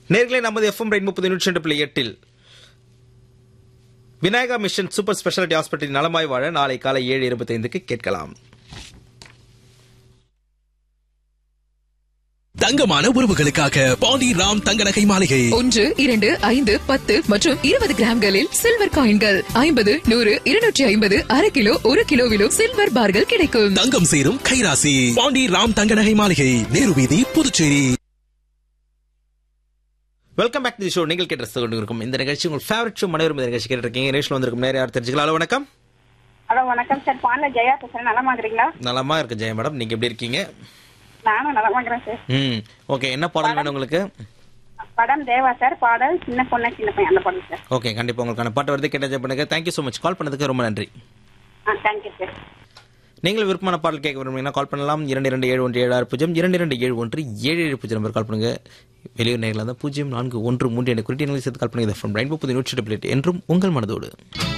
நேர்களே நமது FM rain முப்பது நூற்றி ரெண்டு புள்ளி எட்டில் Vinayaka mission super speciality hospital நலமாய் வாழ நாளை காலை ஏழு இருபத்தைந்துக்கு கேட்கலாம் தங்கமான உறவுகளுக்காக பாண்டி ராம் தங்க நகை மாளிகை ஒன்று இரண்டு ஐந்து பத்து மற்றும் இருபது கிராம்களில் சில்வர் காயின்கள் ஐம்பது நூறு இருநூற்றி ஐம்பது அரை கிலோ ஒரு கிலோவிலும் சில்வர் பார்கள் கிடைக்கும் தங்கம் சேரும் கைராசி பாண்டி ராம் தங்க நகை மாளிகை நேரு வீதி Puducherry welcome back to show நீங்கள் கேட்டு ரசித்து கொண்டு இருக்கும் இந்த நிகழ்ச்சி உங்கள் ஃபேவரட் ஷோ மனைவர் இந்த நிகழ்ச்சி கேட்டிருக்கீங்க நிகழ்ச்சியில் வந்திருக்கும் நேரம் யார் தெரிஞ்சுக்கலாம் ஹலோ வணக்கம் ஹலோ வணக்கம் சார் பாண்ட ஜெயா பேசுறேன் நலமா இருக்கிறீங்களா நலமா இருக்கு ஜெய மேடம் நீங்க எப்படி இருக்கீங்க நானும் நலமா இருக்கிறேன் சார் ம் ஓகே என்ன பாடல் வேணும் உங்களுக்கு படம் தேவா சார் பாடல் சின்ன பொண்ணு சின்ன பையன் அந்த படம் சார் ஓகே கண்டிப்பா உங்களுக்கான பாட்டு வருது கேட்ட பண்ணுங்க தேங்க்யூ ஸோ மச் கால் பண்ணதுக்கு ரொம்ப நன்றி ஆ தேங்க்யூ சார் நீங்கள் விருப்பமான பாடல் கேட்க விரும்புறீங்கன்னா கால் பண்ணலாம் இரண்டு இரண்டு ஏழு ஒன்று ஏழு ஆறு பூஜ்ஜியம் இரண்டு இரண்டு ஏழு ஒன்று ஏழு ஏழு பூஜ்ஜியம் நம்பர் கால் பண்ணுங்க வெளியூர் நேரில் தான் பூஜ்ஜியம் நான்கு ஒன்று மூன்று என குறிட்டி சேர்த்து கால் பண்ணுங்க ஃப்ரம் ரெயின்போ புது நூற்றி என்றும் உங்கள் மனதோடு